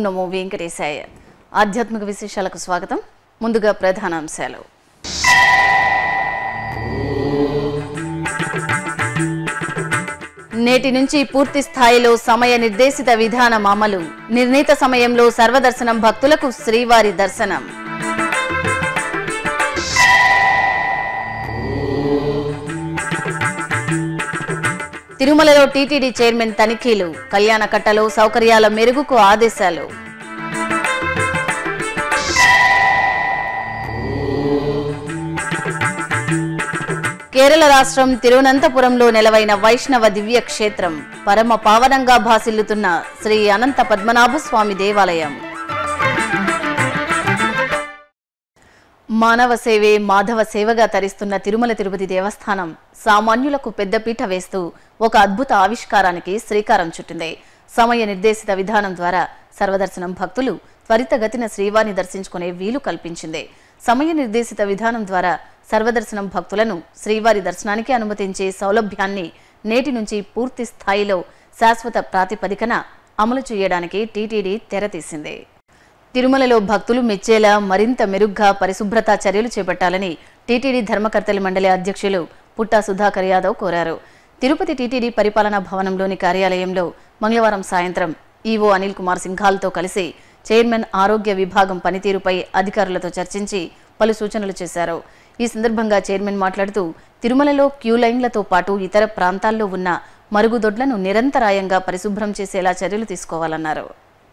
నమో వెంకటేశాయ ఆధ్యాత్మిక విశేషాలకు స్వాగతం ముందుగా ప్రధానాంశాలు నేటి నుంచి పూర్తి స్థాయిలో సమయ నిర్దేశిత విధానం అమలు నిర్ణీత సమయంలో సర్వదర్శనం భక్తులకు శ్రీవారి దర్శనం తిరుమలలో టీటీడీ చైర్మన్ తనిఖీలు కళ్యాణకట్టలో సౌకర్యాల మెరుగుకు ఆదేశాలు కేరళ రాష్ట్రం తిరువనంతపురంలో నెలవైన వైష్ణవ దివ్య క్షేత్రం పరమ పావనంగా భాసిల్లుతున్న శ్రీ అనంత పద్మనాభ స్వామి దేవాలయం మానవ సేవే మాధవ సేవగా తరిస్తున్న తిరుమల తిరుపతి దేవస్థానం సామాన్యులకు పెద్దపీట వేస్తూ ఒక అద్భుత ఆవిష్కారానికి శ్రీకారం చుట్టింది సమయ నిర్దేశిత విధానం ద్వారా సర్వదర్శనం భక్తులు త్వరితగతిన శ్రీవారిని దర్శించుకునే వీలు కల్పించింది సమయ నిర్దేశిత విధానం ద్వారా సర్వదర్శనం భక్తులను శ్రీవారి దర్శనానికి అనుమతించే సౌలభ్యాన్ని నేటి నుంచి పూర్తి స్థాయిలో శాశ్వత ప్రాతిపదికన అమలు చేయడానికి టీటీడీ తెరతీసింది తిరుమలలో భక్తులు మెచ్చేలా మరింత మెరుగ్గా పరిశుభ్రత చర్యలు చేపట్టాలని టీటీడీ ధర్మకర్తల మండలి అధ్యక్షులు పుట్టా సుధాకర్ యాదవ్ కోరారు తిరుపతి టీటీడీ పరిపాలనా భవనంలోని కార్యాలయంలో మంగళవారం సాయంత్రం ఈవో అనిల్ కుమార్ సింఘాల్తో కలిసి చైర్మన్ ఆరోగ్య విభాగం పనితీరుపై అధికారులతో చర్చించి పలు సూచనలు చేశారు ఈ సందర్భంగా చైర్మన్ మాట్లాడుతూ తిరుమలలో క్యూ లైన్లతో పాటు ఇతర ప్రాంతాల్లో ఉన్న మరుగుదొడ్లను నిరంతరాయంగా పరిశుభ్రం చేసేలా చర్యలు తీసుకోవాలన్నారు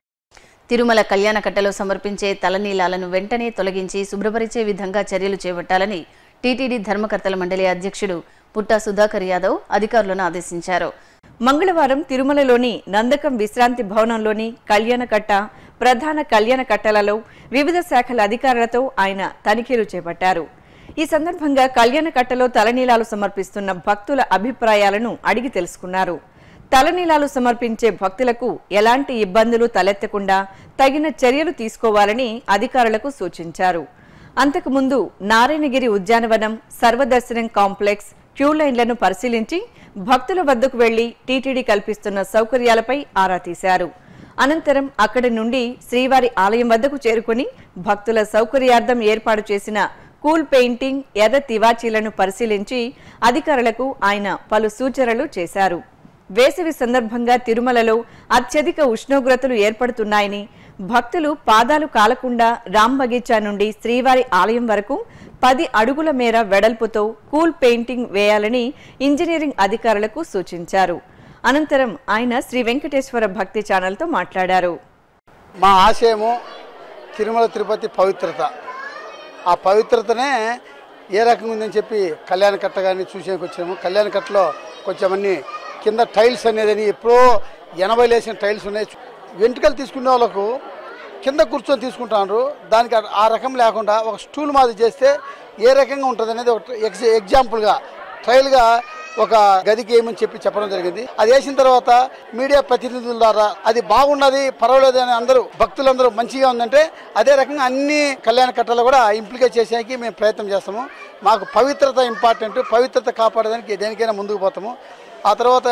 తిరుమల కళ్యాణకట్టలో సమర్పించే తలనీలాలను వెంటనే తొలగించి శుభ్రపరిచే విధంగా చర్యలు చేపట్టాలని టీటీడీ ధర్మకర్తల మండలి అధ్యక్షుడు పుట్టా సుధాకర్ యాదవ్ అధికారులను ఆదేశించారు మంగళవారం తిరుమలలోని నందకం విశ్రాంతి భవనంలోని కళ్యాణకట్ట ప్రధాన కళ్యాణ కట్టలలో వివిధ శాఖల అధికారులతో ఆయన తనిఖీలు చేపట్టారు ఈ సందర్భంగా కళ్యాణకట్టలో తలనీలాలు సమర్పిస్తున్న భక్తుల అభిప్రాయాలను అడిగి తెలుసుకున్నారు తలనీలాలు సమర్పించే భక్తులకు ఎలాంటి ఇబ్బందులు తలెత్తకుండా తగిన చర్యలు తీసుకోవాలని అధికారులకు సూచించారు అంతకుముందు నారాయణగిరి ఉద్యానవనం సర్వదర్శనం కాంప్లెక్స్ క్యూ లైన్లను పరిశీలించి భక్తుల వద్దకు వెళ్లి టీటీడీ కల్పిస్తున్న సౌకర్యాలపై ఆరా తీశారు అనంతరం అక్కడి నుండి శ్రీవారి ఆలయం వద్దకు చేరుకుని భక్తుల సౌకర్యార్థం ఏర్పాటు చేసిన కూల్ పెయింటింగ్ ఎర్ర తివాచీలను పరిశీలించి అధికారులకు ఆయన పలు సూచనలు చేశారు వేసవి సందర్భంగా తిరుమలలో అత్యధిక ఉష్ణోగ్రతలు ఏర్పడుతున్నాయని భక్తులు పాదాలు కాలకుండా రామ్ బగీచా నుండి శ్రీవారి ఆలయం వరకు పది అడుగుల మేర వెడల్పుతో కూల్ పెయింటింగ్ వేయాలని ఇంజనీరింగ్ అధికారులకు సూచించారు అనంతరం ఆయన శ్రీ వెంకటేశ్వర భక్తి ఛానల్తో మాట్లాడారు మా ఆశయము తిరుమల తిరుపతి పవిత్రత ఆ పవిత్రతనే ఏ రకంగా ఉందని చెప్పి కళ్యాణ కట్ట కానీ చూసేకి వచ్చాము కళ్యాణ కట్టలో కొంచెం అన్ని కింద టైల్స్ అనేది ఎప్పుడో ఎనభై లేసిన టైల్స్ ఉన్నాయి వెంట్రుకలు తీసుకునే వాళ్ళకు కింద కూర్చొని తీసుకుంటారు దానికి ఆ- ఆ రకం లేకుండా ఒక స్టూల్ మాదిరి చేస్తే ఏ రకంగా ఉంటుంది అనేది ఒక ఎగ్జ ఎగ్జాంపుల్గా ట్రయల్గా ఒక గదికి ఏమని చెప్పి చెప్పడం జరిగింది అది వేసిన తర్వాత మీడియా ప్రతినిధుల ద్వారా అది బాగున్నది పర్వాలేదు అని అందరూ భక్తులందరూ మంచిగా ఉందంటే అదే రకంగా అన్ని కళ్యాణ కట్టలు కూడా ఇంప్లికేట్ చేసేకి మేము ప్రయత్నం చేస్తాము మాకు పవిత్రత ఇంపార్టెంట్ పవిత్రత కాపాడడానికి దేనికైనా ముందుకు పోతాము ఆ తర్వాత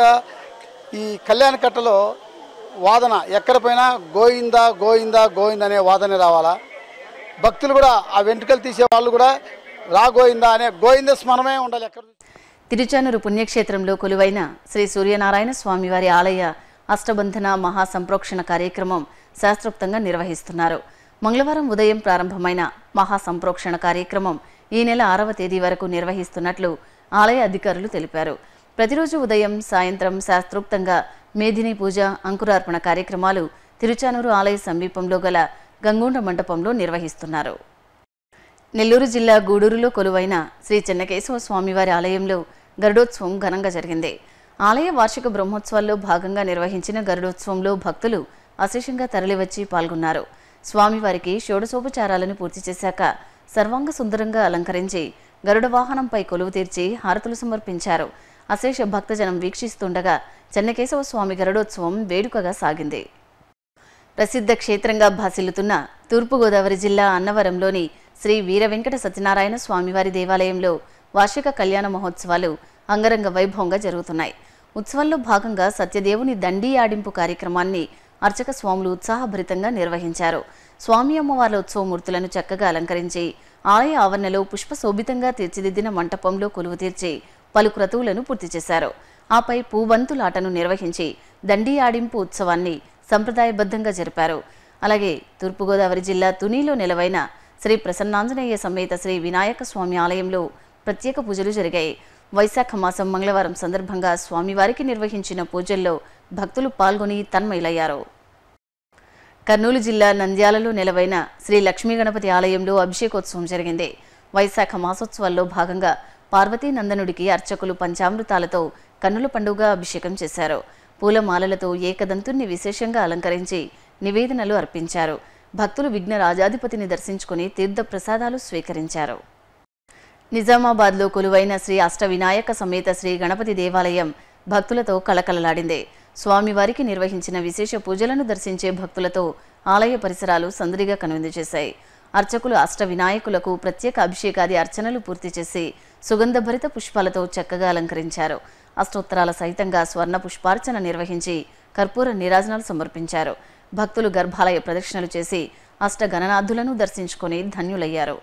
ఈ కళ్యాణ కట్టలో వాదన ఎక్కడ పోయినా గోయిందా గోయిందా గోయిందా అనే వాదన రావాలా భక్తులు కూడా ఆ వెంట్రుకలు తీసే వాళ్ళు కూడా రా గోయిందా అనే గోయింద స్మరణమే ఉండాలి ఎక్కడ తిరుచానూరు పుణ్యక్షేత్రంలో కొలువైన శ్రీ సూర్యనారాయణ స్వామివారి ఆలయ అష్టబంధన మహాసంప్రోక్షణ కార్యక్రమం శాస్త్రోక్తంగా నిర్వహిస్తున్నారు మంగళవారం ఉదయం ప్రారంభమైన మహాసంప్రోక్షణ కార్యక్రమం ఈ నెల ఆరవ తేదీ వరకు నిర్వహిస్తున్నట్లు ఆలయ అధికారులు తెలిపారు ప్రతిరోజు ఉదయం సాయంత్రం శాస్త్రోక్తంగా మేదిని పూజ అంకురార్పణ కార్యక్రమాలు తిరుచానూరు ఆలయ సమీపంలో గల గంగోండ మండపంలో నిర్వహిస్తున్నారు నెల్లూరు జిల్లా గూడూరులో కొలువైన శ్రీ చెన్నకేశవ స్వామివారి ఆలయంలో గరుడోత్సవం ఘనంగా జరిగింది ఆలయ వార్షిక బ్రహ్మోత్సవాల్లో భాగంగా నిర్వహించిన గరుడోత్సవంలో భక్తులు అశేషంగా తరలివచ్చి పాల్గొన్నారు స్వామివారికి షోడశోపచారాలను పూర్తి చేశాక సర్వాంగ సుందరంగా అలంకరించి గరుడ వాహనంపై కొలువు తీర్చి హారతులు సమర్పించారు అశేష భక్తజనం వీక్షిస్తుండగా చెన్నకేశవ స్వామి గరుడోత్సవం వేడుకగా సాగింది ప్రసిద్ధ క్షేత్రంగా భాసిల్లుతున్న తూర్పుగోదావరి జిల్లా అన్నవరంలోని శ్రీ వీర వెంకట సత్యనారాయణ స్వామివారి దేవాలయంలో వార్షిక కళ్యాణ మహోత్సవాలు అంగరంగ వైభవంగా జరుగుతున్నాయి ఉత్సవాల్లో భాగంగా సత్యదేవుని దండి ఆడింపు కార్యక్రమాన్ని అర్చక స్వాములు ఉత్సాహభరితంగా నిర్వహించారు స్వామి అమ్మవార్ల ఉత్సవమూర్తులను చక్కగా అలంకరించి ఆలయ ఆవరణలో పుష్పశోభితంగా తీర్చిదిద్దిన మంటపంలో కొలువు తీర్చి పలు క్రతువులను పూర్తి చేశారు ఆపై పూవంతులాటను నిర్వహించి దండి ఆడింపు ఉత్సవాన్ని సంప్రదాయబద్ధంగా జరిపారు అలాగే తూర్పుగోదావరి జిల్లా తునిలో నెలవైన శ్రీ ప్రసన్నాంజనేయ సమేత శ్రీ వినాయక స్వామి ఆలయంలో ప్రత్యేక పూజలు జరిగాయి వైశాఖ మాసం మంగళవారం సందర్భంగా స్వామివారికి నిర్వహించిన పూజల్లో భక్తులు పాల్గొని తన్మయులయ్యారు కర్నూలు జిల్లా నంద్యాలలో నెలవైన శ్రీ లక్ష్మీ గణపతి ఆలయంలో అభిషేకోత్సవం జరిగింది వైశాఖ మాసోత్సవాల్లో భాగంగా పార్వతీ నందనుడికి అర్చకులు పంచామృతాలతో కన్నుల పండుగ అభిషేకం చేశారు పూలమాలలతో ఏకదంతుణ్ణి విశేషంగా అలంకరించి నివేదనలు అర్పించారు భక్తులు విఘ్న రాజాధిపతిని దర్శించుకుని తీర్థ ప్రసాదాలు స్వీకరించారు నిజామాబాద్లో కొలువైన శ్రీ అష్టవినాయక సమేత శ్రీ గణపతి దేవాలయం భక్తులతో కళకళలాడింది స్వామివారికి నిర్వహించిన విశేష పూజలను దర్శించే భక్తులతో ఆలయ పరిసరాలు సందడిగా కనువిందు చేశాయి అర్చకులు అష్ట వినాయకులకు ప్రత్యేక అభిషేకాది అర్చనలు పూర్తి చేసి సుగంధభరిత పుష్పాలతో చక్కగా అలంకరించారు అష్టోత్తరాల సహితంగా స్వర్ణ పుష్పార్చన నిర్వహించి కర్పూర నీరాజనాలు సమర్పించారు భక్తులు గర్భాలయ ప్రదక్షిణలు చేసి అష్ట గణనాథులను దర్శించుకొని ధన్యులయ్యారు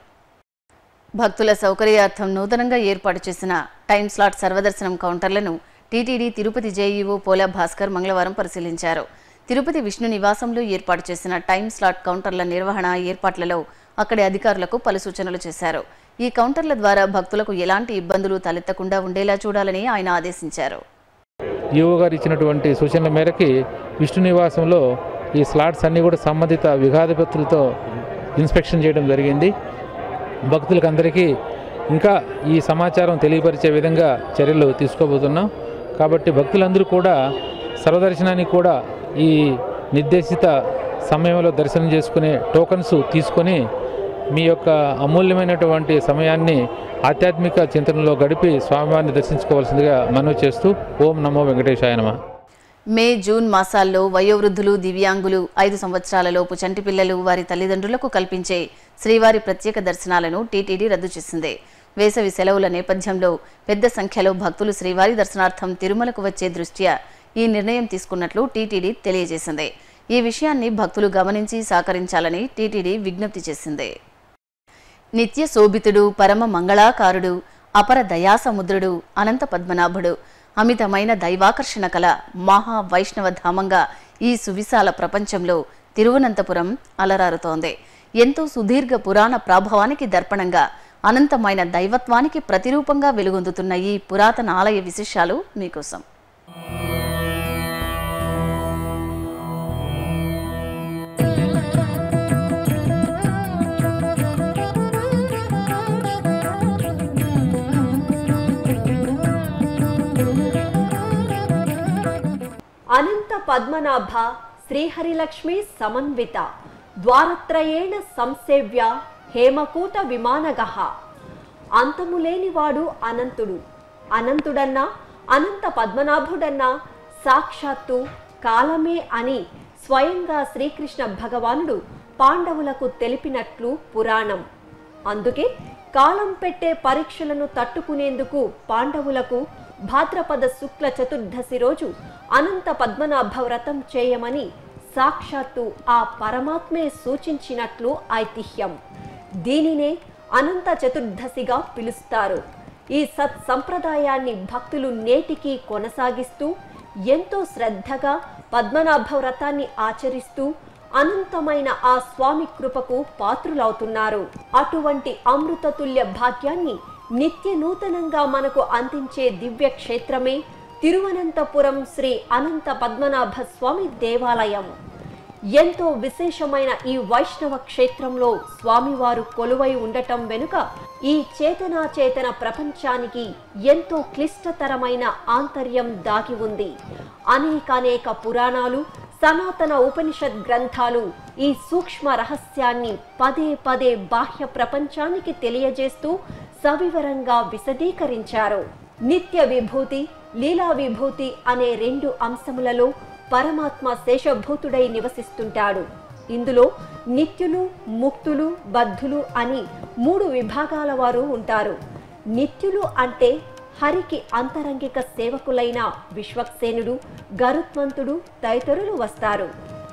భక్తుల సౌకర్యార్థం నూతనంగా ఏర్పాటు చేసిన టైం స్లాట్ సర్వదర్శనం కౌంటర్లను టీటీడీ తిరుపతి జేఈఓ పోలా భాస్కర్ మంగళవారం పరిశీలించారు తిరుపతి విష్ణు నివాసంలో ఏర్పాటు చేసిన టైం స్లాట్ కౌంటర్ల నిర్వహణ ఏర్పాట్లలో అక్కడి అధికారులకు పలు సూచనలు చేశారు ఈ కౌంటర్ల ద్వారా భక్తులకు ఎలాంటి ఇబ్బందులు తలెత్తకుండా ఉండేలా చూడాలని ఆయన ఆదేశించారు ఈఓ గారు ఇచ్చినటువంటి సూచనల మేరకి విష్ణు నివాసంలో ఈ స్లాట్స్ అన్నీ కూడా సంబంధిత విఘాధిపతులతో ఇన్స్పెక్షన్ చేయడం జరిగింది భక్తులకు అందరికీ ఇంకా ఈ సమాచారం తెలియపరిచే విధంగా చర్యలు తీసుకోబోతున్నాం కాబట్టి భక్తులందరూ కూడా సర్వదర్శనానికి కూడా ఈ నిర్దేశిత సమయంలో దర్శనం చేసుకునే టోకన్స్ తీసుకొని మీ యొక్క అమూల్యమైనటువంటి సమయాన్ని ఆధ్యాత్మిక చింతనలో గడిపి స్వామివారిని దర్శించుకోవాల్సిందిగా మనవి చేస్తూ ఓం నమో వెంకటేశాయ నమః మే జూన్ మాసాల్లో వయోవృద్ధులు దివ్యాంగులు ఐదు సంవత్సరాలలోపు చంటి పిల్లలు వారి తల్లిదండ్రులకు కల్పించే శ్రీవారి ప్రత్యేక దర్శనాలను టీటీడీ రద్దు చేసింది వేసవి సెలవుల నేపథ్యంలో పెద్ద సంఖ్యలో భక్తులు శ్రీవారి దర్శనార్థం తిరుమలకు వచ్చే దృష్ట్యా ఈ నిర్ణయం తీసుకున్నట్లు టీటీడీ తెలియజేసింది ఈ విషయాన్ని భక్తులు గమనించి సహకరించాలని టీటీడీ విజ్ఞప్తి చేసింది నిత్య శోభితుడు పరమ మంగళాకారుడు అపర దయాసముద్రుడు అనంత పద్మనాభుడు అమితమైన దైవాకర్షణ కల మహా వైష్ణవ ధామంగా ఈ సువిశాల ప్రపంచంలో తిరువనంతపురం అలరారుతోంది ఎంతో సుదీర్ఘ పురాణ ప్రాభవానికి దర్పణంగా అనంతమైన దైవత్వానికి ప్రతిరూపంగా వెలుగొందుతున్న ఈ పురాతన ఆలయ విశేషాలు మీకోసం అనంత పద్మనాభ శ్రీహరిలక్ష్మి సమన్విత ద్వారత్రయేణ సంసేవ్య హేమకూట విమానగహ అంతములేనివాడు అనంతుడు అనంతుడన్నా అనంత పద్మనాభుడన్నా సాక్షాత్తు కాలమే అని స్వయంగా శ్రీకృష్ణ భగవానుడు పాండవులకు తెలిపినట్లు పురాణం అందుకే కాలం పెట్టే పరీక్షలను తట్టుకునేందుకు పాండవులకు భాద్రపద శుక్ల చతుర్దశి రోజు అనంత పద్మనాభ వ్రతం చేయమని సాక్షాత్తు ఆ పరమాత్మే సూచించినట్లు ఐతిహ్యం దీనినే అనంత చతుర్దశిగా పిలుస్తారు ఈ సత్ సంప్రదాయాన్ని భక్తులు నేటికి కొనసాగిస్తూ ఎంతో శ్రద్ధగా పద్మనాభ వ్రతాన్ని ఆచరిస్తూ అనంతమైన ఆ స్వామి కృపకు పాత్రులవుతున్నారు అటువంటి అమృతతుల్య భాగ్యాన్ని నిత్య నూతనంగా మనకు అందించే దివ్య క్షేత్రమే తిరువనంతపురం శ్రీ అనంత పద్మనాభ స్వామి దేవాలయం ఎంతో విశేషమైన ఈ వైష్ణవ క్షేత్రంలో స్వామివారు కొలువై ఉండటం వెనుక ఈ చేతనాచేతన ప్రపంచానికి ఎంతో క్లిష్టతరమైన ఆంతర్యం దాగి ఉంది అనేకానేక పురాణాలు సనాతన ఉపనిషత్ గ్రంథాలు ఈ సూక్ష్మ రహస్యాన్ని పదే పదే బాహ్య ప్రపంచానికి తెలియజేస్తూ సవివరంగా విశదీకరించారు నిత్య విభూతి లీలా విభూతి అనే రెండు అంశములలో పరమాత్మ శేషభూతుడై నివసిస్తుంటాడు ఇందులో నిత్యులు ముక్తులు బద్ధులు అని మూడు విభాగాల వారు ఉంటారు నిత్యులు అంటే హరికి అంతరంగిక సేవకులైన విశ్వక్సేనుడు గరుత్మంతుడు తదితరులు వస్తారు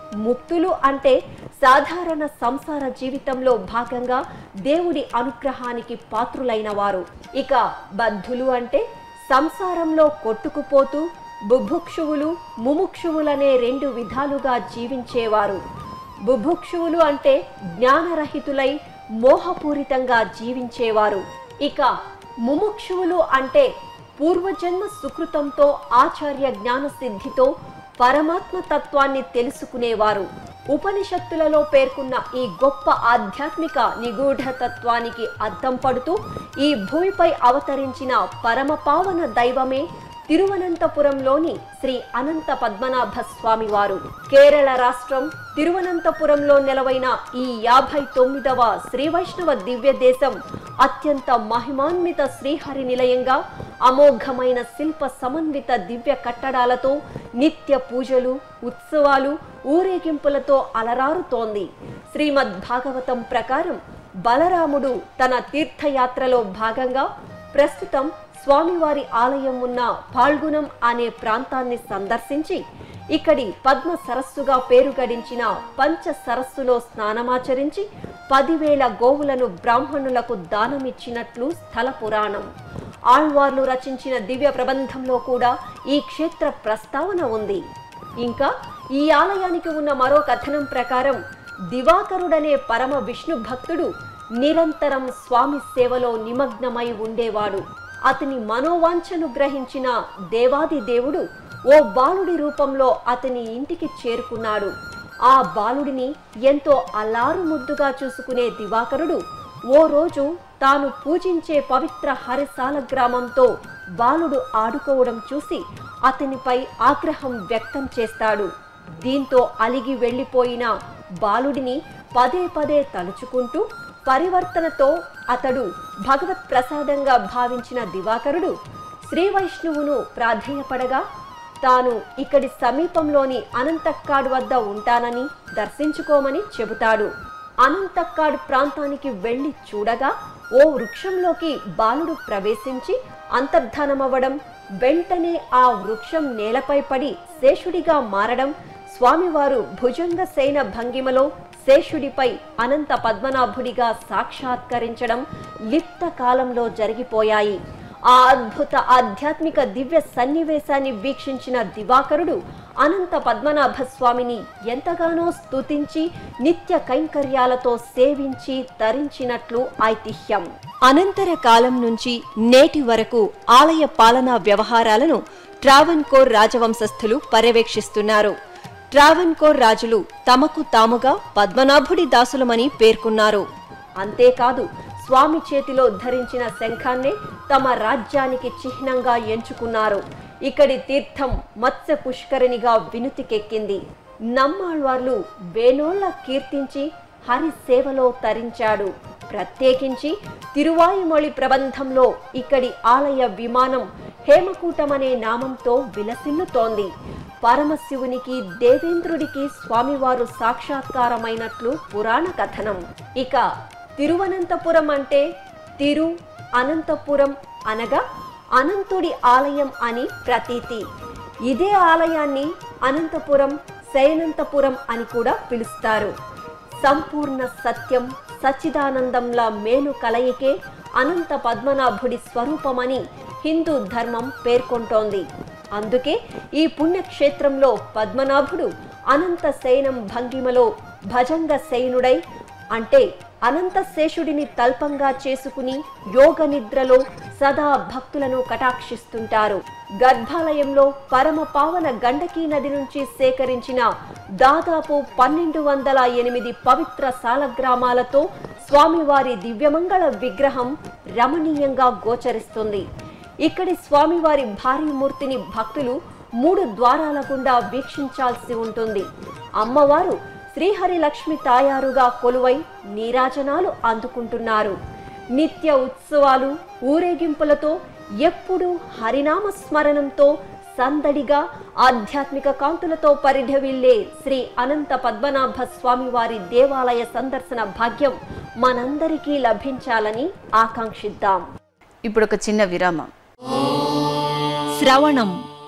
ముక్తులు అంటే సాధారణ సంసార జీవితంలో భాగంగా దేవుడి అనుగ్రహానికి పాత్రులైన వారు ఇక బద్ధులు అంటే సంసారంలో కొట్టుకుపోతూ బుభుక్షువులు ముముక్షువులనే రెండు విధాలుగా జీవించేవారు బుభుక్షువులు అంటే జ్ఞానరహితులై మోహపూరితంగా జీవించేవారు ఇక ముముక్షువులు అంటే పూర్వజన్మ సుకృతంతో ఆచార్య జ్ఞాన సిద్ధితో పరమాత్మ తత్వాన్ని తెలుసుకునేవారు ఉపనిషత్తులలో పేర్కొన్న ఈ గొప్ప ఆధ్యాత్మిక నిగూఢ తత్వానికి అద్దం పడుతూ ఈ భూమిపై అవతరించిన పరమ పావన దైవమే తిరువనంతపురంలోని శ్రీ అనంత పద్మనాభ స్వామి వారు కేరళ రాష్ట్రం తిరువనంతపురంలో నెలవైన ఈ యాభై తొమ్మిదవ శ్రీ వైష్ణవ దివ్య దేశం అత్యంత మహిమాన్విత శ్రీహరి నిలయంగా అమోఘమైన శిల్ప సమన్విత దివ్య కట్టడాలతో నిత్య పూజలు ఉత్సవాలు ఊరేగింపులతో అలరారుతోంది శ్రీమద్ భాగవతం ప్రకారం బలరాముడు తన తీర్థయాత్రలో భాగంగా ప్రస్తుతం స్వామివారి ఆలయం ఉన్న పాల్గుణం అనే ప్రాంతాన్ని సందర్శించి ఇక్కడి పద్మ సరస్సుగా పేరు గడించిన పంచ సరస్సులో స్నానమాచరించి పదివేల గోవులను బ్రాహ్మణులకు దానమిచ్చినట్లు స్థల పురాణం ఆళ్వార్లు రచించిన దివ్య ప్రబంధంలో కూడా ఈ క్షేత్ర ప్రస్తావన ఉంది ఇంకా ఈ ఆలయానికి ఉన్న మరో కథనం ప్రకారం దివాకరుడనే పరమ విష్ణు భక్తుడు నిరంతరం స్వామి సేవలో నిమగ్నమై ఉండేవాడు అతని మనోవాంఛను గ్రహించిన దేవాది దేవుడు ఓ బాలుడి రూపంలో అతని ఇంటికి చేరుకున్నాడు ఆ బాలుడిని ఎంతో అల్లారు ముద్దుగా చూసుకునే దివాకరుడు ఓ రోజు తాను పూజించే పవిత్ర హరిసాల గ్రామంతో బాలుడు ఆడుకోవడం చూసి అతనిపై ఆగ్రహం వ్యక్తం చేస్తాడు దీంతో అలిగి వెళ్ళిపోయిన బాలుడిని పదే పదే తలుచుకుంటూ పరివర్తనతో అతడు భగవత్ ప్రసాదంగా భావించిన దివాకరుడు శ్రీ వైష్ణవును ప్రాధేయపడగా తాను ఇక్కడి సమీపంలోని అనంతక్కాడు వద్ద ఉంటానని దర్శించుకోమని చెబుతాడు అనంతక్కాడు ప్రాంతానికి వెళ్లి చూడగా ఓ వృక్షంలోకి బాలుడు ప్రవేశించి అంతర్ధానమవ్వడం వెంటనే ఆ వృక్షం నేలపై పడి శేషుడిగా మారడం స్వామివారు భుజంగ సేన భంగిమలో శేషుడిపై అనంత పద్మనాభుడిగా సాక్షాత్కరించడం లిప్త కాలంలో జరిగిపోయాయి ఆ అద్భుత ఆధ్యాత్మిక దివ్య సన్నివేశాన్ని వీక్షించిన దివాకరుడు అనంత పద్మనాభ స్వామిని ఎంతగానో స్తుతించి నిత్య కైంకర్యాలతో సేవించి తరించినట్లు ఐతిహ్యం అనంతర కాలం నుంచి నేటి వరకు ఆలయ పాలనా వ్యవహారాలను ట్రావెన్కోర్ రాజవంశస్థులు పర్యవేక్షిస్తున్నారు ట్రావెన్కోర్ రాజులు తమకు తాముగా పద్మనాభుడి దాసులమని పేర్కొన్నారు అంతేకాదు స్వామి చేతిలో ధరించిన శంఖాన్నే తమ రాజ్యానికి చిహ్నంగా ఎంచుకున్నారు ఇక్కడి తీర్థం మత్స్య పుష్కరిణిగా వినుతికెక్కింది నమ్మాళ్వార్లు వేనోళ్ల కీర్తించి హరి సేవలో తరించాడు ప్రత్యేకించి తిరువాయుమొళి ప్రబంధంలో ఇక్కడి ఆలయ విమానం హేమకూటమనే నామంతో విలసిల్లుతోంది పరమశివునికి దేవేంద్రుడికి స్వామివారు సాక్షాత్కారమైనట్లు పురాణ కథనం ఇక తిరువనంతపురం అంటే తిరు అనంతపురం అనగా అనంతుడి ఆలయం అని ప్రతీతి ఇదే ఆలయాన్ని అనంతపురం శయనంతపురం అని కూడా పిలుస్తారు సంపూర్ణ సత్యం సచ్చిదానందంలా మేలు కలయికే అనంత పద్మనాభుడి స్వరూపమని హిందూ ధర్మం పేర్కొంటోంది అందుకే ఈ పుణ్యక్షేత్రంలో పద్మనాభుడు అనంత శయనం భంగిమలో భజంగ శయనుడై అంటే అనంత శేషుడిని తల్పంగా చేసుకుని యోగ నిద్రలో సదా భక్తులను కటాక్షిస్తుంటారు గర్భాలయంలో పరమ పావన గండకీ నది నుంచి సేకరించిన దాదాపు పన్నెండు వందల ఎనిమిది పవిత్ర సాలగ్రామాలతో స్వామివారి దివ్యమంగళ విగ్రహం రమణీయంగా గోచరిస్తుంది ఇక్కడి స్వామివారి భారీ మూర్తిని భక్తులు మూడు ద్వారాల గుండా వీక్షించాల్సి ఉంటుంది అమ్మవారు శ్రీహరి లక్ష్మి తాయారుగా కొలువై నీరాజనాలు అందుకుంటున్నారు నిత్య ఉత్సవాలు ఊరేగింపులతో ఎప్పుడూ హరినామ స్మరణంతో సందడిగా ఆధ్యాత్మిక కాంతులతో పరిఢవిల్లే శ్రీ అనంత పద్మనాభ స్వామివారి దేవాలయ సందర్శన భాగ్యం మనందరికీ లభించాలని ఆకాంక్షిద్దాం ఇప్పుడు ఒక చిన్న విరామం శ్రవణం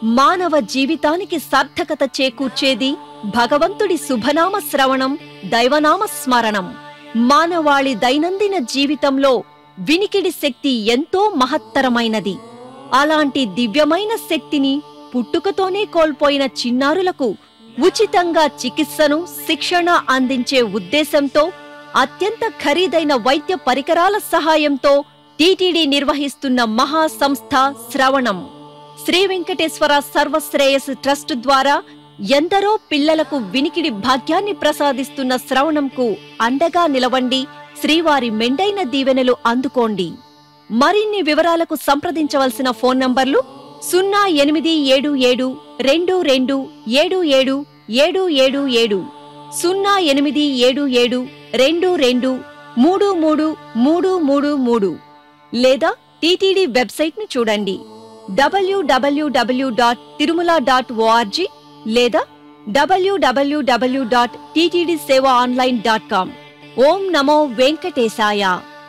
మానవ జీవితానికి సార్థకత చేకూర్చేది భగవంతుడి శుభనామ శ్రవణం దైవనామ స్మరణం మానవాళి దైనందిన జీవితంలో వినికిడి శక్తి ఎంతో మహత్తరమైనది అలాంటి దివ్యమైన శక్తిని పుట్టుకతోనే కోల్పోయిన చిన్నారులకు ఉచితంగా చికిత్సను శిక్షణ అందించే ఉద్దేశంతో అత్యంత ఖరీదైన వైద్య పరికరాల సహాయంతో టీటీడీ నిర్వహిస్తున్న మహా సంస్థ శ్రవణం శ్రీ వెంకటేశ్వర సర్వశ్రేయస్ ట్రస్ట్ ద్వారా ఎందరో పిల్లలకు వినికిడి భాగ్యాన్ని ప్రసాదిస్తున్న శ్రవణంకు అండగా నిలవండి శ్రీవారి మెండైన దీవెనలు అందుకోండి మరిన్ని వివరాలకు సంప్రదించవలసిన ఫోన్ నంబర్లు సున్నా ఎనిమిది ఏడు ఏడు రెండు రెండు ఏడు ఏడు ఏడు ఏడు ఏడు సున్నా ఎనిమిది ఏడు ఏడు రెండు రెండు మూడు మూడు మూడు మూడు మూడు లేదా టీటీడీ వెబ్సైట్ను చూడండి W W W dot Tirumala dot O R G లేదా W W W dot TTD seva online dot com ఓం నమో వెంకటేశాయ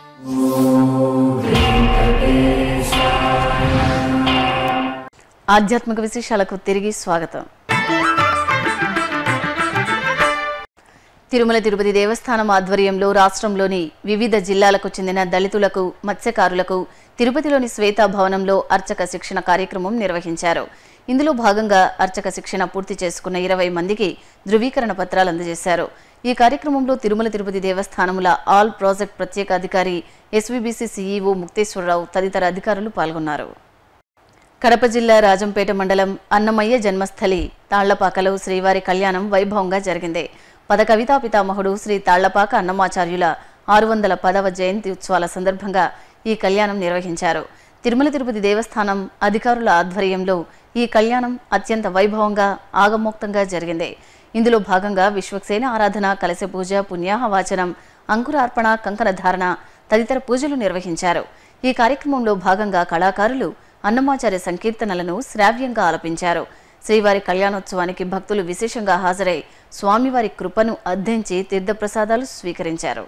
ఆధ్యాత్మిక విశేషాలకు తిరిగి స్వాగతం తిరుమల తిరుపతి దేవస్థానం ఆధ్వర్యంలో రాష్ట్రంలోని వివిధ జిల్లాలకు చెందిన దళితులకు మత్స్యకారులకు తిరుపతిలోని శ్వేతా భవనంలో అర్చక శిక్షణ కార్యక్రమం నిర్వహించారు ఇందులో భాగంగా అర్చక శిక్షణ పూర్తి చేసుకున్న ఇరవై మందికి ధృవీకరణ పత్రాలు అందజేశారు ఈ కార్యక్రమంలో తిరుమల తిరుపతి దేవస్థానముల ఆల్ ప్రాజెక్ట్ ప్రత్యేక అధికారి ఎస్వీబీసీ సీఈఓ ముక్తేశ్వరరావు తదితర అధికారులు పాల్గొన్నారు కడప జిల్లా రాజంపేట మండలం అన్నమయ్య జన్మస్థలి తాళ్లపాకలో శ్రీవారి కళ్యాణం వైభవంగా జరిగింది పద కవితా పితామహుడు శ్రీ తాళ్లపాక అన్నమాచార్యుల ఆరు వందల పదవ జయంతి ఉత్సవాల సందర్భంగా ఈ కళ్యాణం నిర్వహించారు తిరుమల తిరుపతి దేవస్థానం అధికారుల ఆధ్వర్యంలో ఈ కళ్యాణం అత్యంత వైభవంగా ఆగమోక్తంగా జరిగింది ఇందులో భాగంగా విశ్వక్సేన ఆరాధన కలశ పూజ పుణ్యాహ వాచనం అంకురార్పణ కంకణ ధారణ తదితర పూజలు నిర్వహించారు ఈ కార్యక్రమంలో భాగంగా కళాకారులు అన్నమాచార్య సంకీర్తనలను శ్రావ్యంగా ఆలపించారు శ్రీవారి కళ్యాణోత్సవానికి భక్తులు విశేషంగా హాజరై స్వామివారి కృపను అర్థించి తీర్థప్రసాదాలు స్వీకరించారు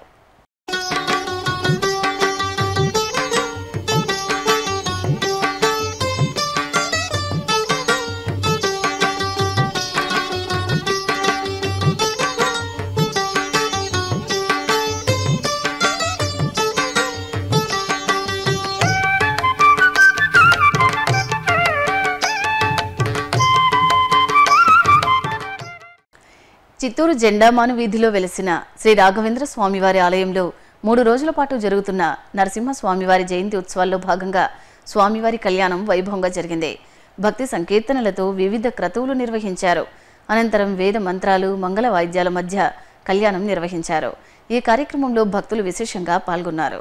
చిత్తూరు జెండామాను వీధిలో వెలిసిన శ్రీ రాఘవేంద్ర స్వామివారి ఆలయంలో మూడు రోజుల పాటు జరుగుతున్న నరసింహ స్వామివారి జయంతి ఉత్సవాల్లో భాగంగా స్వామివారి కళ్యాణం వైభవంగా జరిగింది భక్తి సంకీర్తనలతో వివిధ క్రతువులు నిర్వహించారు అనంతరం వేద మంత్రాలు మంగళ వాయిద్యాల మధ్య కళ్యాణం నిర్వహించారు ఈ కార్యక్రమంలో భక్తులు విశేషంగా పాల్గొన్నారు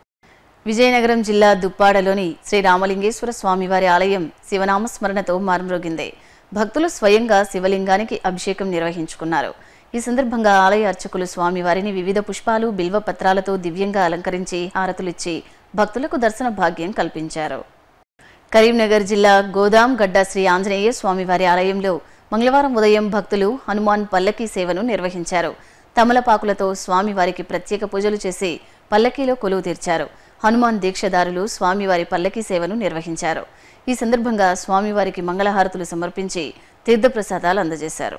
విజయనగరం జిల్లా దుప్పాడలోని శ్రీ రామలింగేశ్వర స్వామివారి ఆలయం శివనామస్మరణతో మారుమ్రోగింది భక్తులు స్వయంగా శివలింగానికి అభిషేకం నిర్వహించుకున్నారు ఈ సందర్భంగా ఆలయ అర్చకులు స్వామివారిని వివిధ పుష్పాలు బిల్వ పత్రాలతో దివ్యంగా అలంకరించి హారతులిచ్చి భక్తులకు దర్శన భాగ్యం కల్పించారు కరీంనగర్ జిల్లా గోదాం గడ్డ శ్రీ ఆంజనేయ స్వామివారి ఆలయంలో మంగళవారం ఉదయం భక్తులు హనుమాన్ పల్లకీ సేవను నిర్వహించారు తమలపాకులతో స్వామివారికి ప్రత్యేక పూజలు చేసి పల్లకీలో కొలువు తీర్చారు హనుమాన్ దీక్షదారులు స్వామివారి పల్లకీ సేవను నిర్వహించారు ఈ సందర్భంగా స్వామివారికి మంగళహారతులు సమర్పించి తీర్థప్రసాదాలు అందజేశారు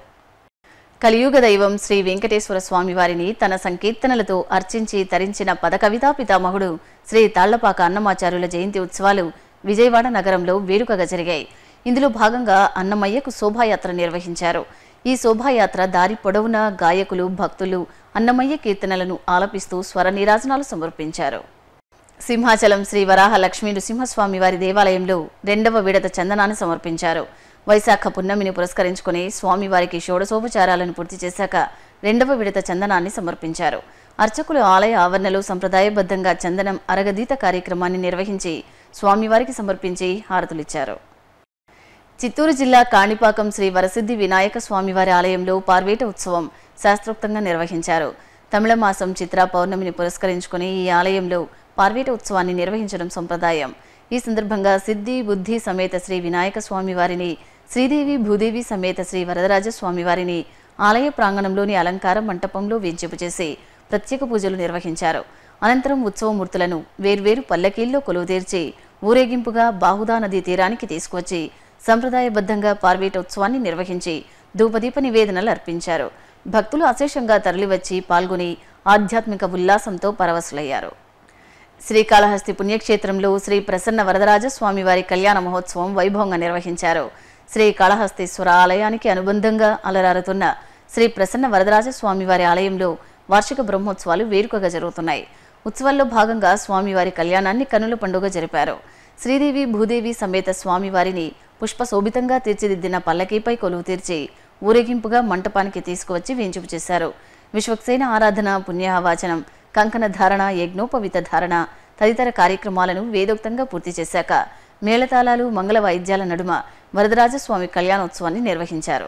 కలియుగ దైవం శ్రీ వెంకటేశ్వర స్వామివారిని తన సంకీర్తనలతో అర్చించి తరించిన పద కవితా పితామహుడు శ్రీ తాళ్లపాక అన్నమాచార్యుల జయంతి ఉత్సవాలు విజయవాడ నగరంలో వేడుకగా జరిగాయి ఇందులో భాగంగా అన్నమయ్యకు శోభాయాత్ర నిర్వహించారు ఈ శోభాయాత్ర దారి పొడవునా గాయకులు భక్తులు అన్నమయ్య కీర్తనలను ఆలపిస్తూ స్వర నీరాజనాలు సమర్పించారు సింహాచలం శ్రీ వరాహ లక్ష్మీ నృసింహస్వామి వారి దేవాలయంలో రెండవ విడత చందనాన్ని సమర్పించారు వైశాఖ పున్నమిని పురస్కరించుకుని స్వామివారికి షోడశోపచారాలను పూర్తి చేశాక రెండవ విడత చందనాన్ని సమర్పించారు అర్చకులు ఆలయ ఆవరణలో సంప్రదాయబద్ధంగా చందనం అరగదీత కార్యక్రమాన్ని నిర్వహించి స్వామివారికి సమర్పించి హారతులిచ్చారు చిత్తూరు జిల్లా కాణిపాకం శ్రీ వరసిద్ధి వినాయక స్వామివారి ఆలయంలో పార్వేట ఉత్సవం శాస్త్రోక్తంగా నిర్వహించారు తమిళ మాసం చిత్ర పౌర్ణమిని పురస్కరించుకుని ఈ ఆలయంలో పార్వేట ఉత్సవాన్ని నిర్వహించడం సంప్రదాయం ఈ సందర్భంగా సిద్ధి బుద్ధి సమేత శ్రీ వినాయక స్వామివారిని శ్రీదేవి భూదేవి సమేత శ్రీ వరదరాజ స్వామివారిని ఆలయ ప్రాంగణంలోని అలంకార మంటపంలో వేంచేపు చేసి ప్రత్యేక పూజలు నిర్వహించారు అనంతరం ఉత్సవమూర్తులను వేర్వేరు పల్లకీల్లో కొలువుతీర్చి ఊరేగింపుగా బాహుదా నదీ తీరానికి తీసుకువచ్చి సంప్రదాయబద్ధంగా పార్వేట ఉత్సవాన్ని నిర్వహించి ధూపదీప నివేదనలు అర్పించారు భక్తులు అశేషంగా తరలివచ్చి పాల్గొని ఆధ్యాత్మిక ఉల్లాసంతో పరవశులయ్యారు శ్రీకాళహస్తి పుణ్యక్షేత్రంలో శ్రీ ప్రసన్న వరదరాజ స్వామివారి కళ్యాణ మహోత్సవం వైభవంగా నిర్వహించారు శ్రీ కాళహస్తీశ్వర ఆలయానికి అనుబంధంగా అలరారుతున్న శ్రీ ప్రసన్న వరదరాజ స్వామివారి ఆలయంలో వార్షిక బ్రహ్మోత్సవాలు వేడుకగా జరుగుతున్నాయి ఉత్సవాల్లో భాగంగా స్వామివారి కళ్యాణాన్ని కనుల పండుగ జరిపారు శ్రీదేవి భూదేవి సమేత స్వామివారిని పుష్పశోభితంగా తీర్చిదిద్దిన పల్లకీపై కొలువు తీర్చి ఊరేగింపుగా మంటపానికి తీసుకువచ్చి వేంచుపు చేశారు విశ్వక్సేన ఆరాధన పుణ్యాహవాచనం కంకణ ధారణ యజ్ఞోపవిత ధారణ తదితర కార్యక్రమాలను వేదోక్తంగా పూర్తి చేశాక మేళతాళాలు మంగళ వాయిద్యాల నడుమ వరదరాజస్వామి కళ్యాణోత్సవాన్ని నిర్వహించారు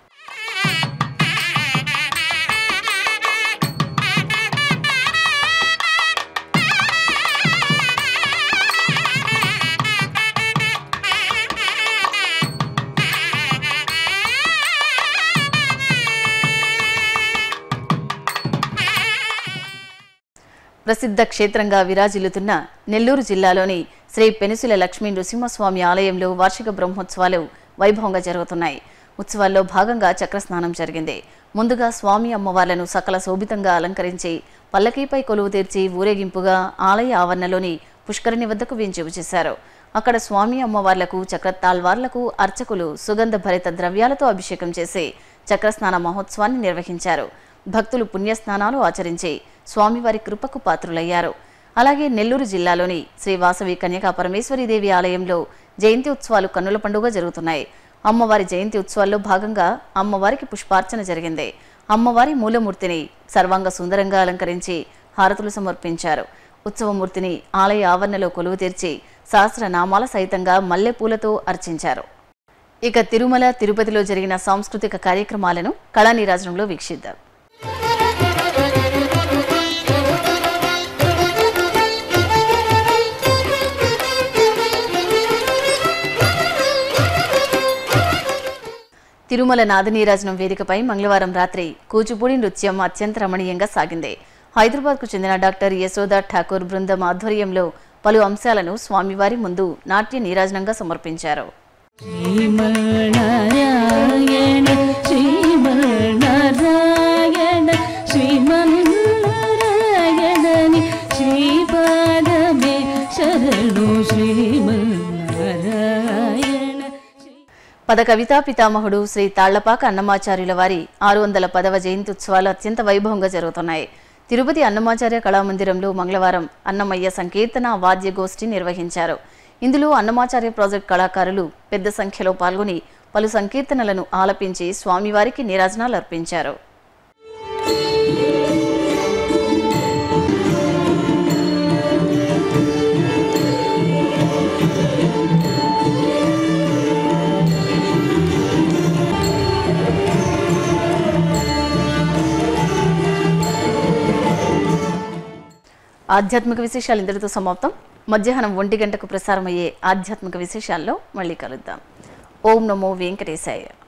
ప్రసిద్ధ క్షేత్రంగా విరాజిల్లుతున్న నెల్లూరు జిల్లాలోని శ్రీ పెనుసుల లక్ష్మీ నృసింహస్వామి ఆలయంలో వార్షిక బ్రహ్మోత్సవాలు వైభవంగా జరుగుతున్నాయి ఉత్సవాల్లో భాగంగా చక్రస్నానం జరిగింది ముందుగా స్వామి అమ్మవార్లను సకల శోభితంగా అలంకరించి పల్లకీపై కొలువు తీర్చి ఊరేగింపుగా ఆలయ ఆవరణలోని పుష్కరిణి వద్దకు వేంచేవు చేశారు అక్కడ స్వామి అమ్మవార్లకు చక్రతాల్వార్లకు అర్చకులు సుగంధ భరిత ద్రవ్యాలతో అభిషేకం చేసి చక్రస్నాన మహోత్సవాన్ని నిర్వహించారు భక్తులు పుణ్యస్నానాలు ఆచరించి స్వామివారి కృపకు పాత్రులయ్యారు అలాగే నెల్లూరు జిల్లాలోని శ్రీ వాసవి కన్యకా పరమేశ్వరీదేవి ఆలయంలో జయంతి ఉత్సవాలు కన్నుల పండుగ జరుగుతున్నాయి అమ్మవారి జయంతి ఉత్సవాల్లో భాగంగా అమ్మవారికి పుష్పార్చన జరిగింది అమ్మవారి మూలమూర్తిని సర్వాంగ సుందరంగా అలంకరించి హారతులు సమర్పించారు ఉత్సవమూర్తిని ఆలయ ఆవరణలో కొలువు తీర్చి సహస్రనామాల సహితంగా మల్లెపూలతో అర్చించారు ఇక తిరుమల తిరుపతిలో జరిగిన సాంస్కృతిక కార్యక్రమాలను కళానీరాజనంలో వీక్షిద్దాం తిరుమల నాదనీరాజనం వేదికపై మంగళవారం రాత్రి కూచిపూడి నృత్యం అత్యంత రమణీయంగా సాగింది హైదరాబాద్కు చెందిన డాక్టర్ యశోదా ఠాకూర్ బృందం ఆధ్వర్యంలో పలు అంశాలను స్వామివారి ముందు నాట్య నీరాజనంగా సమర్పించారు శ్రీమన్నారాయణ శ్రీమన్నారాయణ శ్రీమన్నారాయణని శ్రీపాదమే శరణు శ్రీమన్నారాయణ పద కవితా పితామహుడు శ్రీ తాళ్లపాక అన్నమాచార్యుల వారి ఆరు వందల పదవ జయంతి ఉత్సవాలు అత్యంత వైభవంగా జరుగుతున్నాయి తిరుపతి అన్నమాచార్య కళామందిరంలో మంగళవారం అన్నమయ్య సంకీర్తన వాద్య గోష్ఠి నిర్వహించారు ఇందులో అన్నమాచార్య ప్రాజెక్ట్ కళాకారులు పెద్ద సంఖ్యలో పాల్గొని పలు సంకీర్తనలను ఆలపించి స్వామివారికి నీరాజనాలు అర్పించారు ఆధ్యాత్మిక విశేషాలు ఇంతటితో సమాప్తం మధ్యాహ్నం ఒంటి గంటకు ప్రసారమయ్యే ఆధ్యాత్మిక విశేషాల్లో మళ్ళీ కలుద్దాం ఓం నమో వెంకటేశాయ